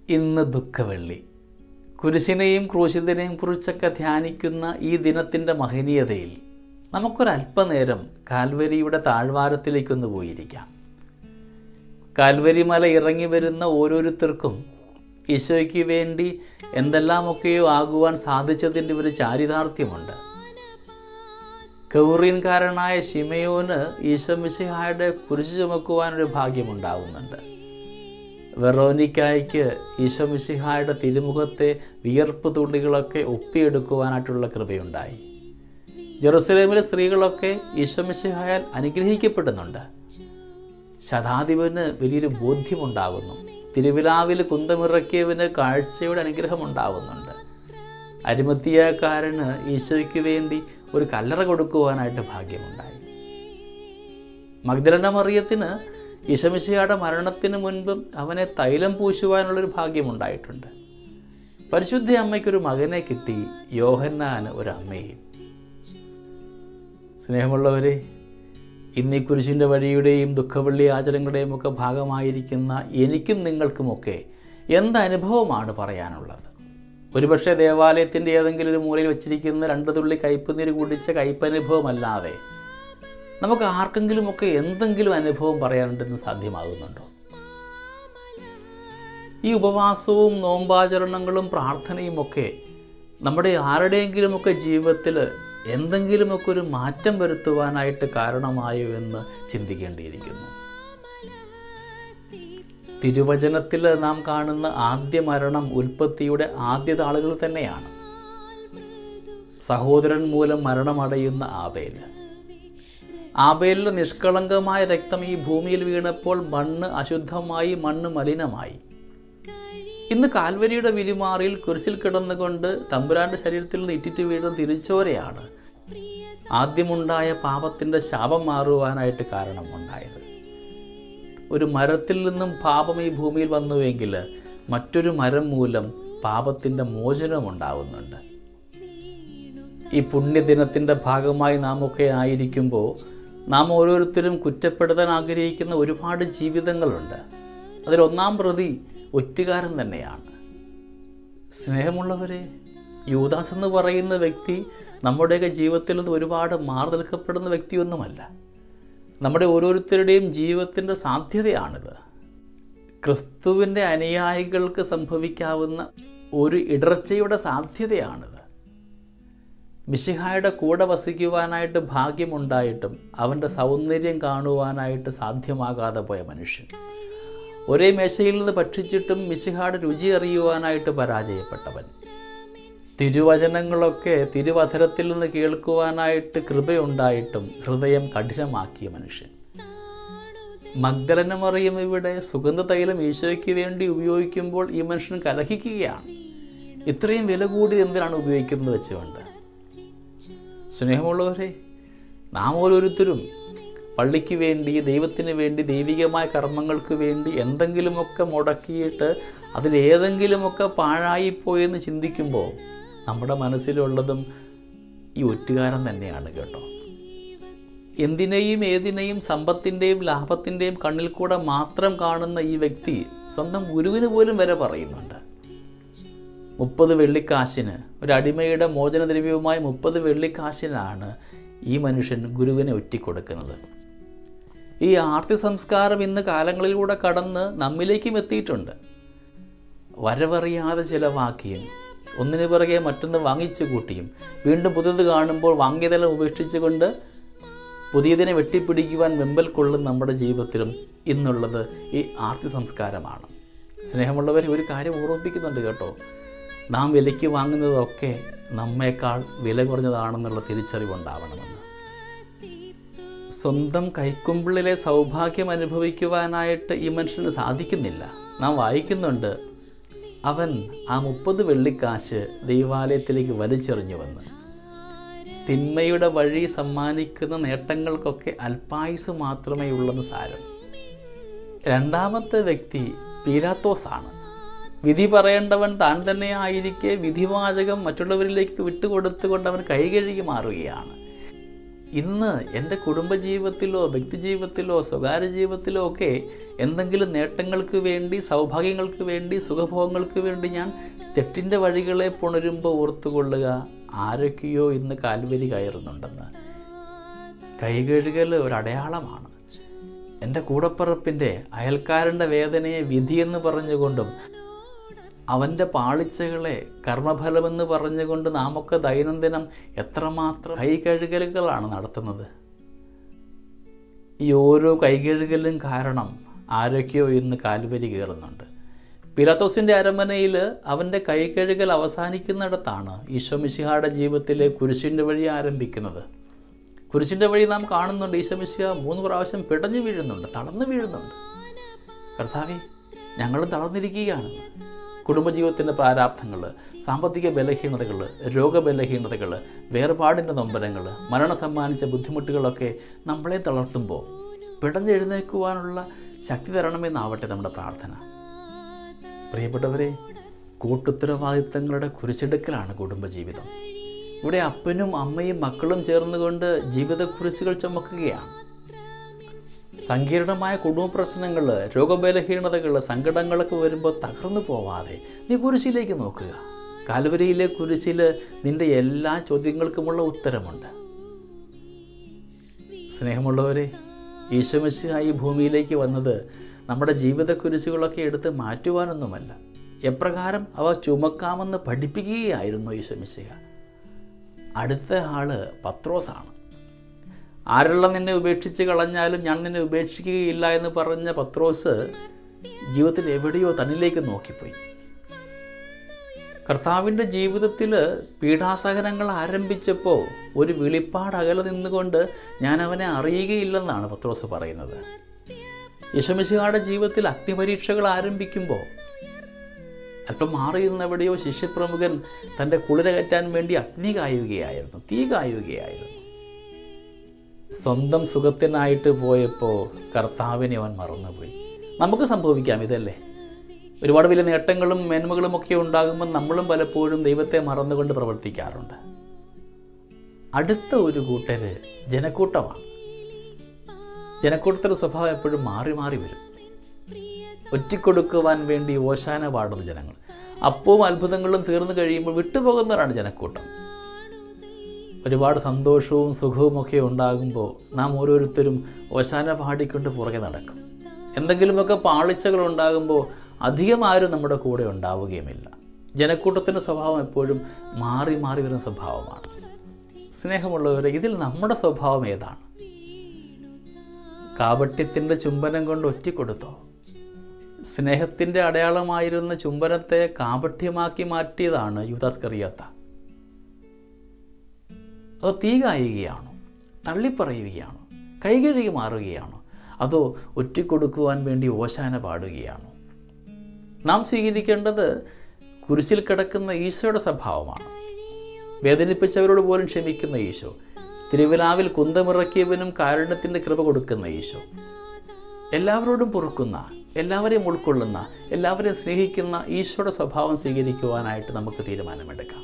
ഇന്ന് ദുഃഖവെള്ളി കുരിശിനെയും ക്രൂശിതനെയും കുറിച്ചൊക്കെ ധ്യാനിക്കുന്ന ഈ ദിനത്തിൻ്റെ മഹനീയതയിൽ നമുക്കൊരല്പനേരം കാൽവരിയുടെ താഴ്വാരത്തിലേക്കൊന്ന് പോയിരിക്കാം കാൽവരി മല ഇറങ്ങി വരുന്ന ഓരോരുത്തർക്കും ഈശോയ്ക്ക് വേണ്ടി എന്തെല്ലാമൊക്കെയോ ആകുവാൻ സാധിച്ചതിൻ്റെ ഒരു ചാരിതാർത്ഥ്യമുണ്ട് കൗറീൻകാരനായ ശിമയോന് ഈശോ മിശിഹായുടെ കുരിശ് ചുമക്കുവാനൊരു ഭാഗ്യമുണ്ടാവുന്നുണ്ട് വെറോനിക്കായ്ക്ക് ഈശോ മിശിഹായുടെ തിരുമുഖത്തെ വിയർപ്പ് തുള്ളികളൊക്കെ ഒപ്പിയെടുക്കുവാനായിട്ടുള്ള കൃപയുണ്ടായി ജെറുസലേമിലെ സ്ത്രീകളൊക്കെ ഈശോ മിശിഹായാൽ അനുഗ്രഹിക്കപ്പെടുന്നുണ്ട് ശതാധിപന് വലിയൊരു ബോധ്യമുണ്ടാകുന്നു തിരുവിലാവിൽ കുന്തമിറക്കിയവന് കാഴ്ചയുടെ അനുഗ്രഹമുണ്ടാകുന്നുണ്ട് അരിമത്തിയക്കാരന് ഈശോയ്ക്ക് വേണ്ടി ഒരു കല്ലറ കൊടുക്കുവാനായിട്ട് ഭാഗ്യമുണ്ടായി മഗ്ദലന മറിയത്തിന് ഈശമിശിയുടെ മരണത്തിന് മുൻപും അവനെ തൈലം പൂശുവാനുള്ളൊരു ഭാഗ്യമുണ്ടായിട്ടുണ്ട് പരിശുദ്ധ അമ്മയ്ക്കൊരു മകനെ കിട്ടി യോഹന്നാന് ഒരു അമ്മയും സ്നേഹമുള്ളവരെ ഇന്നീ കുരിശിൻ്റെ വഴിയുടെയും ദുഃഖവെള്ളി ആചരണങ്ങളുടെയും ഒക്കെ ഭാഗമായിരിക്കുന്ന എനിക്കും നിങ്ങൾക്കുമൊക്കെ എന്ത് അനുഭവമാണ് പറയാനുള്ളത് ഒരുപക്ഷെ ദേവാലയത്തിൻ്റെ ഏതെങ്കിലും ഒരു മൂലയിൽ വെച്ചിരിക്കുന്ന രണ്ട് തുള്ളി കയ്പുനീര് കുടിച്ച കയ്പനുഭവമല്ലാതെ നമുക്ക് ആർക്കെങ്കിലുമൊക്കെ എന്തെങ്കിലും അനുഭവം പറയാനുണ്ടെന്ന് സാധ്യമാകുന്നുണ്ടോ ഈ ഉപവാസവും നോമ്പാചരണങ്ങളും പ്രാർത്ഥനയും ഒക്കെ നമ്മുടെ ആരുടെയെങ്കിലുമൊക്കെ ജീവിതത്തിൽ എന്തെങ്കിലുമൊക്കെ ഒരു മാറ്റം വരുത്തുവാനായിട്ട് കാരണമായോ എന്ന് ചിന്തിക്കേണ്ടിയിരിക്കുന്നു തിരുവചനത്തിൽ നാം കാണുന്ന ആദ്യ മരണം ഉൽപ്പത്തിയുടെ ആദ്യ താളുകൾ തന്നെയാണ് സഹോദരൻ മൂലം മരണമടയുന്ന ആബേൽ ആബേലിൻ്റെ നിഷ്കളങ്കമായ രക്തം ഈ ഭൂമിയിൽ വീണപ്പോൾ മണ്ണ് അശുദ്ധമായി മണ്ണ് മലിനമായി ഇന്ന് കാൽവരിയുടെ വിരിമാറിയിൽ കുരിശിൽ കിടന്നുകൊണ്ട് തമ്പുരാന്റെ ശരീരത്തിൽ നിന്ന് ഇറ്റിറ്റ് വീഴുന്ന തിരിച്ചോരെയാണ് ആദ്യമുണ്ടായ പാപത്തിൻ്റെ ശാപം മാറുവാനായിട്ട് കാരണമുണ്ടായത് ഒരു മരത്തിൽ നിന്നും പാപം ഈ ഭൂമിയിൽ വന്നുവെങ്കിൽ മറ്റൊരു മരം മൂലം പാപത്തിൻ്റെ മോചനം ഉണ്ടാവുന്നുണ്ട് ഈ പുണ്യദിനത്തിൻ്റെ ഭാഗമായി നാം ഒക്കെ ആയിരിക്കുമ്പോൾ നാം ഓരോരുത്തരും കുറ്റപ്പെടുത്താൻ ആഗ്രഹിക്കുന്ന ഒരുപാട് ജീവിതങ്ങളുണ്ട് അതിലൊന്നാം പ്രതി ഒറ്റുകാരൻ തന്നെയാണ് സ്നേഹമുള്ളവരെ യൂദാസ് എന്ന് പറയുന്ന വ്യക്തി നമ്മുടെയൊക്കെ ജീവിതത്തിൽ നിന്ന് ഒരുപാട് മാറി നിൽക്കപ്പെടുന്ന വ്യക്തിയൊന്നുമല്ല നമ്മുടെ ഓരോരുത്തരുടെയും ജീവിതത്തിൻ്റെ സാധ്യതയാണിത് ക്രിസ്തുവിൻ്റെ അനുയായികൾക്ക് സംഭവിക്കാവുന്ന ഒരു ഇടർച്ചയുടെ സാധ്യതയാണിത് മിശിഹായുടെ കൂടെ വസിക്കുവാനായിട്ട് ഭാഗ്യമുണ്ടായിട്ടും അവൻ്റെ സൗന്ദര്യം കാണുവാനായിട്ട് സാധ്യമാകാതെ പോയ മനുഷ്യൻ ഒരേ മേശയിൽ നിന്ന് ഭക്ഷിച്ചിട്ടും മിശിഹായുടെ രുചി അറിയുവാനായിട്ട് പരാജയപ്പെട്ടവൻ തിരുവചനങ്ങളൊക്കെ തിരുവധരത്തിൽ നിന്ന് കേൾക്കുവാനായിട്ട് കൃപയുണ്ടായിട്ടും ഹൃദയം കഠിനമാക്കിയ മനുഷ്യൻ മഗ്ദലന മറിയം ഇവിടെ സുഗന്ധ തൈലം ഈശോയ്ക്ക് വേണ്ടി ഉപയോഗിക്കുമ്പോൾ ഈ മനുഷ്യൻ കലഹിക്കുകയാണ് ഇത്രയും വില കൂടി എന്തിനാണ് ഉപയോഗിക്കുന്നത് വെച്ചുകൊണ്ട് സ്നേഹമുള്ളവരെ നാം ഓരോരുത്തരും പള്ളിക്ക് വേണ്ടി ദൈവത്തിന് വേണ്ടി ദൈവികമായ കർമ്മങ്ങൾക്ക് വേണ്ടി എന്തെങ്കിലുമൊക്കെ മുടക്കിയിട്ട് അതിലേതെങ്കിലുമൊക്കെ പാഴായിപ്പോയെന്ന് ചിന്തിക്കുമ്പോൾ നമ്മുടെ മനസ്സിലുള്ളതും ഈ ഒറ്റുകാരൻ തന്നെയാണ് കേട്ടോ എന്തിനേയും ഏതിനെയും സമ്പത്തിൻ്റെയും ലാഭത്തിൻ്റെയും കണ്ണിൽ കൂടെ മാത്രം കാണുന്ന ഈ വ്യക്തി സ്വന്തം ഗുരുവിന് പോലും വരെ പറയുന്നുണ്ട് മുപ്പത് വെള്ളിക്കാശിന് ഒരു അടിമയുടെ മോചനദ്രവ്യവുമായി മുപ്പത് വെള്ളിക്കാശിനാണ് ഈ മനുഷ്യൻ ഗുരുവിനെ ഒറ്റിക്കൊടുക്കുന്നത് ഈ ആർത്തി സംസ്കാരം ഇന്ന് കാലങ്ങളിലൂടെ കടന്ന് നമ്മിലേക്കും എത്തിയിട്ടുണ്ട് വരവറിയാതെ ചിലവാക്കിയും ഒന്നിനു പിറകെ മറ്റൊന്ന് വാങ്ങിച്ചു കൂട്ടിയും വീണ്ടും പുതിയത് കാണുമ്പോൾ വാങ്ങിയതെല്ലാം ഉപേക്ഷിച്ചുകൊണ്ട് പുതിയതിനെ വെട്ടിപ്പിടിക്കുവാൻ വെമ്പൽ കൊള്ളും നമ്മുടെ ജീവിതത്തിലും ഇന്നുള്ളത് ഈ ആർത്തി സംസ്കാരമാണ് സ്നേഹമുള്ളവരെ ഒരു കാര്യം ഓർമ്മിപ്പിക്കുന്നുണ്ട് കേട്ടോ നാം വിലയ്ക്ക് വാങ്ങുന്നതൊക്കെ നമ്മേക്കാൾ വില കുറഞ്ഞതാണെന്നുള്ള തിരിച്ചറിവുണ്ടാവണമെന്ന് സ്വന്തം കൈക്കുമ്പിളിലെ സൗഭാഗ്യം അനുഭവിക്കുവാനായിട്ട് ഈ മനുഷ്യന് സാധിക്കുന്നില്ല നാം വായിക്കുന്നുണ്ട് അവൻ ആ മുപ്പത് വെള്ളിക്കാശ് ദൈവാലയത്തിലേക്ക് വലിച്ചെറിഞ്ഞുവെന്ന് തിന്മയുടെ വഴി സമ്മാനിക്കുന്ന നേട്ടങ്ങൾക്കൊക്കെ അല്പായുസ് മാത്രമേ ഉള്ളെന്ന് സാരം രണ്ടാമത്തെ വ്യക്തി പീരാത്തോസാണ് വിധി പറയേണ്ടവൻ താൻ തന്നെ ആയിരിക്കെ വിധിവാചകം മറ്റുള്ളവരിലേക്ക് വിട്ടുകൊടുത്തുകൊണ്ട് അവൻ കൈകഴുകി മാറുകയാണ് ഇന്ന് എൻ്റെ കുടുംബജീവിതത്തിലോ വ്യക്തിജീവിതത്തിലോ സ്വകാര്യ ജീവിതത്തിലോ ഒക്കെ എന്തെങ്കിലും നേട്ടങ്ങൾക്ക് വേണ്ടി സൗഭാഗ്യങ്ങൾക്ക് വേണ്ടി സുഖഭോഗങ്ങൾക്ക് വേണ്ടി ഞാൻ തെറ്റിൻ്റെ വഴികളെ പുണരുമ്പോൾ ഓർത്തുകൊള്ളുക ആരൊക്കെയോ ഇന്ന് കാൽവരി കയറുന്നുണ്ടെന്ന് കൈകഴുകൽ ഒരു അടയാളമാണ് എൻ്റെ കൂടപ്പിറപ്പിൻ്റെ അയൽക്കാരൻ്റെ വേദനയെ വിധിയെന്ന് പറഞ്ഞുകൊണ്ടും അവൻ്റെ പാളിച്ചകളെ കർമ്മഫലമെന്ന് പറഞ്ഞുകൊണ്ട് നാമൊക്കെ ദൈനംദിനം എത്രമാത്രം കൈകഴുകലുകളാണ് നടത്തുന്നത് ഈ ഓരോ കൈകഴുകലും കാരണം ആരൊക്കെയോ ഇന്ന് കാൽവരി കയറുന്നുണ്ട് പിലാത്തോസിൻ്റെ അരമനയിൽ അവൻ്റെ കൈകഴുകൽ അവസാനിക്കുന്നിടത്താണ് ഈശോമിശിഹായുടെ ജീവിതത്തിലെ കുരിശിൻ്റെ വഴി ആരംഭിക്കുന്നത് കുരിശിൻ്റെ വഴി നാം കാണുന്നുണ്ട് ഈശോമിശിഹ മൂന്ന് പ്രാവശ്യം പിടഞ്ഞു വീഴുന്നുണ്ട് തളർന്നു വീഴുന്നുണ്ട് കർത്താവെ ഞങ്ങളും തളർന്നിരിക്കുകയാണ് കുടുംബജീവിതത്തിൻ്റെ പ്രാരാബ്ധങ്ങൾ സാമ്പത്തിക ബലഹീനതകൾ രോഗബലഹീനതകൾ വേർപാടിൻ്റെ നൊമ്പരങ്ങൾ മരണം സമ്മാനിച്ച ബുദ്ധിമുട്ടുകളൊക്കെ നമ്മളെ തളർത്തുമ്പോൾ പിടഞ്ഞെഴുന്നേക്കുവാനുള്ള ശക്തി തരണമെന്നാവട്ടെ നമ്മുടെ പ്രാർത്ഥന പ്രിയപ്പെട്ടവരെ കൂട്ടുത്തരവാദിത്തങ്ങളുടെ കുരിശെടുക്കലാണ് കുടുംബജീവിതം ഇവിടെ അപ്പനും അമ്മയും മക്കളും ചേർന്നുകൊണ്ട് ജീവിതക്കുരിശുകൾ ചുമക്കുകയാണ് സങ്കീർണമായ കുടുംബ പ്രശ്നങ്ങൾ രോഗബലഹീനതകൾ സങ്കടങ്ങളൊക്കെ വരുമ്പോൾ തകർന്നു പോവാതെ നീ കുരിശിലേക്ക് നോക്കുക കാൽവരിയിലെ കുരിശിൽ നിന്റെ എല്ലാ ചോദ്യങ്ങൾക്കുമുള്ള ഉത്തരമുണ്ട് സ്നേഹമുള്ളവരെ ഈശോമിശിഹ ഈ ഭൂമിയിലേക്ക് വന്നത് നമ്മുടെ ജീവിത കുരിശുകളൊക്കെ എടുത്ത് മാറ്റുവാനൊന്നുമല്ല എപ്രകാരം അവ ചുമക്കാമെന്ന് പഠിപ്പിക്കുകയായിരുന്നു ഈശോമിശിഹ അടുത്ത ആള് പത്രോസാണ് ആരെല്ലാം നിന്നെ ഉപേക്ഷിച്ച് കളഞ്ഞാലും ഞാൻ നിന്നെ ഉപേക്ഷിക്കുകയില്ല എന്ന് പറഞ്ഞ പത്രോസ് ജീവിതത്തിൽ എവിടെയോ തന്നിലേക്ക് നോക്കിപ്പോയി കർത്താവിൻ്റെ ജീവിതത്തിൽ പീഡാസഹനങ്ങൾ ആരംഭിച്ചപ്പോൾ ഒരു വെളിപ്പാട് അകലെ നിന്നുകൊണ്ട് ഞാൻ അവനെ അറിയുകയില്ലെന്നാണ് പത്രോസ് പറയുന്നത് യശമിശിഹായുടെ ജീവിതത്തിൽ അഗ്നിപരീക്ഷകൾ ആരംഭിക്കുമ്പോൾ അല്പം മാറി നിന്നെവിടെയോ ശിഷ്യപ്രമുഖൻ തൻ്റെ കുളിര കയറ്റാൻ വേണ്ടി അഗ്നി കായുകയായിരുന്നു തീ കായുകയായിരുന്നു സ്വന്തം സുഖത്തിനായിട്ട് പോയപ്പോൾ കർത്താവിനെ അവൻ മറന്നുപോയി നമുക്ക് സംഭവിക്കാം ഇതല്ലേ ഒരുപാട് വലിയ നേട്ടങ്ങളും മേന്മകളും ഒക്കെ ഉണ്ടാകുമ്പോൾ നമ്മളും പലപ്പോഴും ദൈവത്തെ മറന്നുകൊണ്ട് പ്രവർത്തിക്കാറുണ്ട് അടുത്ത ഒരു കൂട്ടര് ജനക്കൂട്ടമാണ് ജനക്കൂട്ടത്തിൻ്റെ സ്വഭാവം എപ്പോഴും മാറി മാറി വരും ഒറ്റിക്കൊടുക്കുവാൻ വേണ്ടി ഓശാന പാടുന്ന ജനങ്ങൾ അപ്പവും അത്ഭുതങ്ങളും തീർന്നു കഴിയുമ്പോൾ വിട്ടുപോകുന്നവരാണ് ജനക്കൂട്ടം ഒരുപാട് സന്തോഷവും സുഖവും ഒക്കെ ഉണ്ടാകുമ്പോൾ നാം ഓരോരുത്തരും ഓശാന പാടിക്കൊണ്ട് പുറകെ നടക്കും എന്തെങ്കിലുമൊക്കെ പാളിച്ചകൾ ഉണ്ടാകുമ്പോൾ അധികം ആരും നമ്മുടെ കൂടെ ഉണ്ടാവുകയുമില്ല ജനക്കൂട്ടത്തിൻ്റെ സ്വഭാവം എപ്പോഴും മാറി മാറി വരുന്ന സ്വഭാവമാണ് സ്നേഹമുള്ളവരെ ഇതിൽ നമ്മുടെ സ്വഭാവം ഏതാണ് കാപട്യത്തിൻ്റെ ചുംബനം കൊണ്ട് ഒറ്റിക്കൊടുത്തോ സ്നേഹത്തിൻ്റെ അടയാളമായിരുന്ന ചുംബനത്തെ കാപട്യമാക്കി മാറ്റിയതാണ് യുദാസ്കറിയാത്ത അതോ തീ കായുകയാണോ തള്ളിപ്പറയുകയാണോ കൈകഴുകി മാറുകയാണോ അതോ ഒറ്റിക്കൊടുക്കുവാൻ വേണ്ടി ഓശാന പാടുകയാണോ നാം സ്വീകരിക്കേണ്ടത് കുരിശിൽ കിടക്കുന്ന ഈശോയുടെ സ്വഭാവമാണ് വേദനിപ്പിച്ചവരോട് പോലും ക്ഷമിക്കുന്ന ഈശോ തിരുവിലാവിൽ കുന്തമിറക്കിയവനും കാരുണ്യത്തിൻ്റെ കൃപ കൊടുക്കുന്ന ഈശോ എല്ലാവരോടും പൊറുക്കുന്ന എല്ലാവരെയും ഉൾക്കൊള്ളുന്ന എല്ലാവരെയും സ്നേഹിക്കുന്ന ഈശോയുടെ സ്വഭാവം സ്വീകരിക്കുവാനായിട്ട് നമുക്ക് തീരുമാനമെടുക്കാം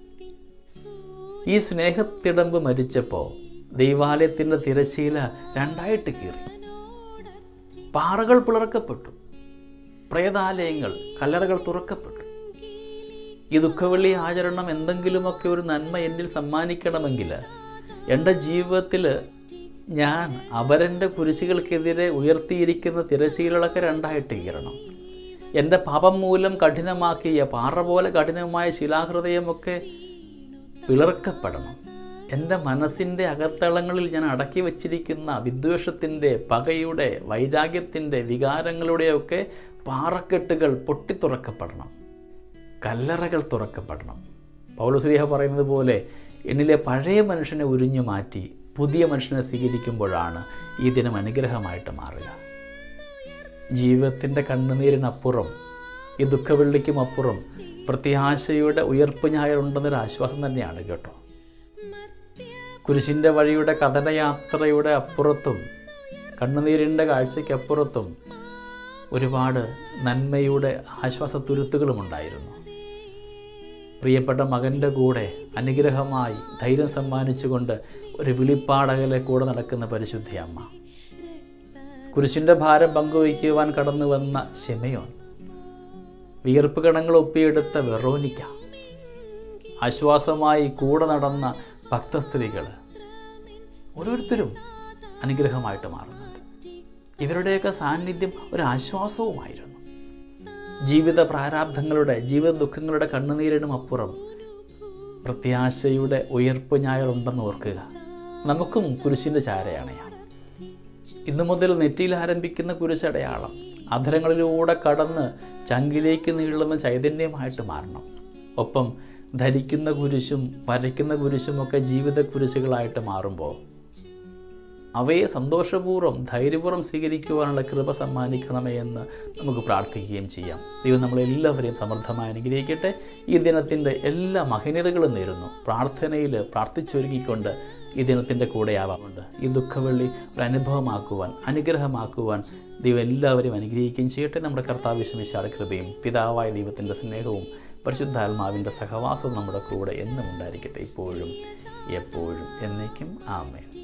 ഈ സ്നേഹത്തിടമ്പ് മരിച്ചപ്പോൾ ദൈവാലയത്തിൻ്റെ തിരശീല രണ്ടായിട്ട് കീറി പാറകൾ പിളർക്കപ്പെട്ടു പ്രേതാലയങ്ങൾ കല്ലറകൾ തുറക്കപ്പെട്ടു ഈ ദുഃഖവെള്ളി ആചരണം എന്തെങ്കിലുമൊക്കെ ഒരു നന്മ എന്നിൽ സമ്മാനിക്കണമെങ്കിൽ എൻ്റെ ജീവിതത്തിൽ ഞാൻ അപരൻ്റെ കുരിശുകൾക്കെതിരെ ഉയർത്തിയിരിക്കുന്ന തിരശീലകളൊക്കെ രണ്ടായിട്ട് കീറണം എൻ്റെ പാപം മൂലം കഠിനമാക്കിയ പാറ പോലെ കഠിനമായ ശിലാഹൃദയമൊക്കെ പിളർക്കപ്പെടണം എൻ്റെ മനസ്സിൻ്റെ അകത്തളങ്ങളിൽ ഞാൻ അടക്കി വച്ചിരിക്കുന്ന വിദ്വേഷത്തിൻ്റെ പകയുടെ വൈരാഗ്യത്തിൻ്റെ വികാരങ്ങളുടെയൊക്കെ പാറക്കെട്ടുകൾ പൊട്ടിത്തുറക്കപ്പെടണം കല്ലറകൾ തുറക്കപ്പെടണം പൗലശ്രീഹ പറയുന്നത് പോലെ എന്നിലെ പഴയ മനുഷ്യനെ ഉരിഞ്ഞു മാറ്റി പുതിയ മനുഷ്യനെ സ്വീകരിക്കുമ്പോഴാണ് ഈ ദിനം അനുഗ്രഹമായിട്ട് മാറുക ജീവിതത്തിൻ്റെ കണ്ണുനീരിനപ്പുറം ഈ ദുഃഖവെള്ളിക്കും അപ്പുറം പ്രത്യാശയുടെ ഉയർപ്പ് ഞായറുണ്ടെന്നൊരു ആശ്വാസം തന്നെയാണ് കേട്ടോ കുരിശിൻ്റെ വഴിയുടെ കഥനയാത്രയുടെ അപ്പുറത്തും കണ്ണുനീരിൻ്റെ കാഴ്ചയ്ക്കപ്പുറത്തും ഒരുപാട് നന്മയുടെ ആശ്വാസത്തുരുത്തുകളും ഉണ്ടായിരുന്നു പ്രിയപ്പെട്ട മകൻ്റെ കൂടെ അനുഗ്രഹമായി ധൈര്യം സമ്മാനിച്ചുകൊണ്ട് ഒരു വിളിപ്പാടകലെ കൂടെ നടക്കുന്ന പരിശുദ്ധി അമ്മ കുരിശിൻ്റെ ഭാരം പങ്കുവയ്ക്കുവാൻ കടന്നു വന്ന ഷെമയോൻ വിയർപ്പ് കണങ്ങൾ ഒപ്പിയെടുത്ത വെറോനിക്ക ആശ്വാസമായി കൂടെ നടന്ന ഭക്തസ്ത്രീകൾ ഓരോരുത്തരും അനുഗ്രഹമായിട്ട് മാറുന്നുണ്ട് ഇവരുടെയൊക്കെ സാന്നിധ്യം ഒരു ആശ്വാസവുമായിരുന്നു ജീവിത പ്രാരാബ്ധങ്ങളുടെ ജീവിത ദുഃഖങ്ങളുടെ കണ്ണുനീരിനും അപ്പുറം പ്രത്യാശയുടെ ഉയർപ്പ് ഞായറുണ്ടെന്ന് ഓർക്കുക നമുക്കും കുരിശിൻ്റെ ചാരയണയാം ഇന്നു മുതൽ നെറ്റിയിൽ ആരംഭിക്കുന്ന കുരിശടയാളം അധരങ്ങളിലൂടെ കടന്ന് ചങ്കിലേക്ക് നീളുന്ന ചൈതന്യമായിട്ട് മാറണം ഒപ്പം ധരിക്കുന്ന കുരിശും വരയ്ക്കുന്ന കുരിശും ഒക്കെ ജീവിത കുരിശുകളായിട്ട് മാറുമ്പോൾ അവയെ സന്തോഷപൂർവ്വം ധൈര്യപൂർവ്വം സ്വീകരിക്കുവാനുള്ള കൃപ സമ്മാനിക്കണമേ എന്ന് നമുക്ക് പ്രാർത്ഥിക്കുകയും ചെയ്യാം ദൈവം നമ്മളെല്ലാവരെയും സമൃദ്ധമായി അനുഗ്രഹിക്കട്ടെ ഈ ദിനത്തിൻ്റെ എല്ലാ മഹനീയതകളും നേരുന്നു പ്രാർത്ഥനയിൽ പ്രാർത്ഥിച്ചൊരുങ്ങിക്കൊണ്ട് ഈ ദിനത്തിൻ്റെ കൂടെയാവാറുണ്ട് ഈ ദുഃഖവെള്ളി ഒരു അനുഭവമാക്കുവാൻ അനുഗ്രഹമാക്കുവാൻ ദൈവം എല്ലാവരെയും അനുഗ്രഹിക്കുകയും ചെയ്യട്ടെ നമ്മുടെ കർത്താവ് വിശമിശാല കൃപയും പിതാവായ ദൈവത്തിൻ്റെ സ്നേഹവും പരിശുദ്ധാത്മാവിൻ്റെ സഹവാസവും നമ്മുടെ കൂടെ എന്നും ഉണ്ടായിരിക്കട്ടെ ഇപ്പോഴും എപ്പോഴും എന്നേക്കും ആമേൻ